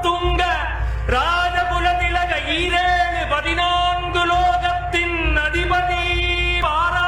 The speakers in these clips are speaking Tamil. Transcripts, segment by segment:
உத்துங்க ராஜகுல திலக ஈரேழு பதினான்கு லோகத்தின் அதிபதி பாரா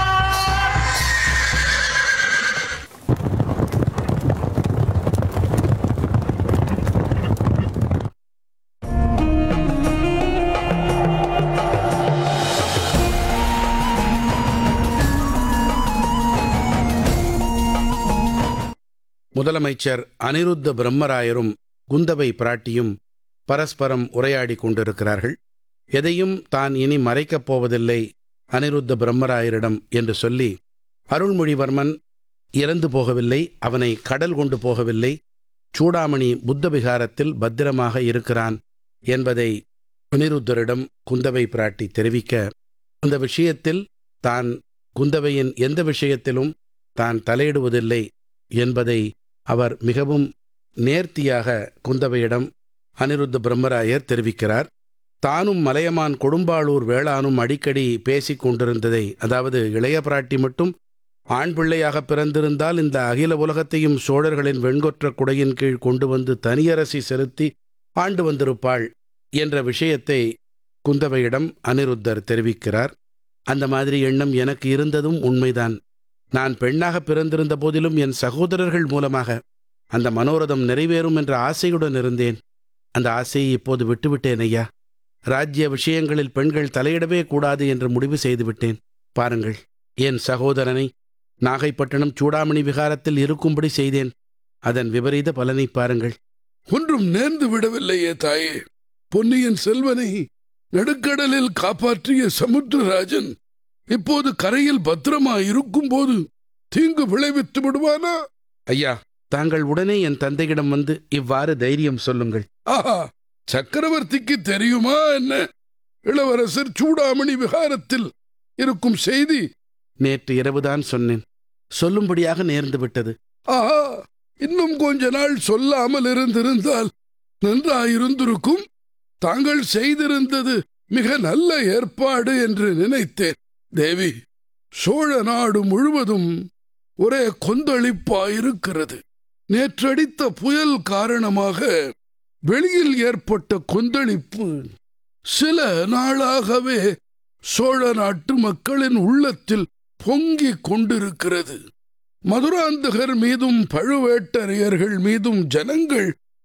முதலமைச்சர் அனிருத்த பிரம்மராயரும் குந்தவை பிராட்டியும் பரஸ்பரம் உரையாடிக் கொண்டிருக்கிறார்கள் எதையும் தான் இனி மறைக்கப் போவதில்லை அனிருத்த பிரம்மராயரிடம் என்று சொல்லி அருள்மொழிவர்மன் இறந்து போகவில்லை அவனை கடல் கொண்டு போகவில்லை சூடாமணி புத்த விகாரத்தில் பத்திரமாக இருக்கிறான் என்பதை அனிருத்தரிடம் குந்தவை பிராட்டி தெரிவிக்க அந்த விஷயத்தில் தான் குந்தவையின் எந்த விஷயத்திலும் தான் தலையிடுவதில்லை என்பதை அவர் மிகவும் நேர்த்தியாக குந்தவையிடம் அனிருத்த பிரம்மராயர் தெரிவிக்கிறார் தானும் மலையமான் கொடும்பாளூர் வேளானும் அடிக்கடி பேசிக் கொண்டிருந்ததை அதாவது இளைய பிராட்டி மட்டும் ஆண் பிள்ளையாக பிறந்திருந்தால் இந்த அகில உலகத்தையும் சோழர்களின் வெண்கொற்ற குடையின் கீழ் கொண்டு வந்து தனியரசி செலுத்தி ஆண்டு வந்திருப்பாள் என்ற விஷயத்தை குந்தவையிடம் அனிருத்தர் தெரிவிக்கிறார் அந்த மாதிரி எண்ணம் எனக்கு இருந்ததும் உண்மைதான் நான் பெண்ணாக பிறந்திருந்த போதிலும் என் சகோதரர்கள் மூலமாக அந்த மனோரதம் நிறைவேறும் என்ற ஆசையுடன் இருந்தேன் அந்த ஆசையை இப்போது விட்டுவிட்டேன் ஐயா ராஜ்ய விஷயங்களில் பெண்கள் தலையிடவே கூடாது என்று முடிவு செய்துவிட்டேன் பாருங்கள் என் சகோதரனை நாகைப்பட்டினம் சூடாமணி விகாரத்தில் இருக்கும்படி செய்தேன் அதன் விபரீத பலனை பாருங்கள் ஒன்றும் நேர்ந்து விடவில்லையே தாயே பொன்னியின் செல்வனை நடுக்கடலில் காப்பாற்றிய சமுத்திரராஜன் இப்போது கரையில் பத்திரமா இருக்கும்போது தீங்கு விளைவித்து விடுவானா ஐயா தாங்கள் உடனே என் தந்தையிடம் வந்து இவ்வாறு தைரியம் சொல்லுங்கள் ஆஹா சக்கரவர்த்திக்கு தெரியுமா என்ன இளவரசர் சூடாமணி விகாரத்தில் இருக்கும் செய்தி நேற்று இரவுதான் சொன்னேன் சொல்லும்படியாக நேர்ந்து விட்டது ஆஹா இன்னும் கொஞ்ச நாள் சொல்லாமல் இருந்திருந்தால் நன்றாயிருந்திருக்கும் தாங்கள் செய்திருந்தது மிக நல்ல ஏற்பாடு என்று நினைத்தேன் தேவி சோழ நாடு முழுவதும் ஒரே கொந்தளிப்பாயிருக்கிறது நேற்றடித்த புயல் காரணமாக வெளியில் ஏற்பட்ட கொந்தளிப்பு சில நாளாகவே சோழ நாட்டு மக்களின் உள்ளத்தில் பொங்கிக் கொண்டிருக்கிறது மதுராந்தகர் மீதும் பழுவேட்டரையர்கள் மீதும் ஜனங்கள்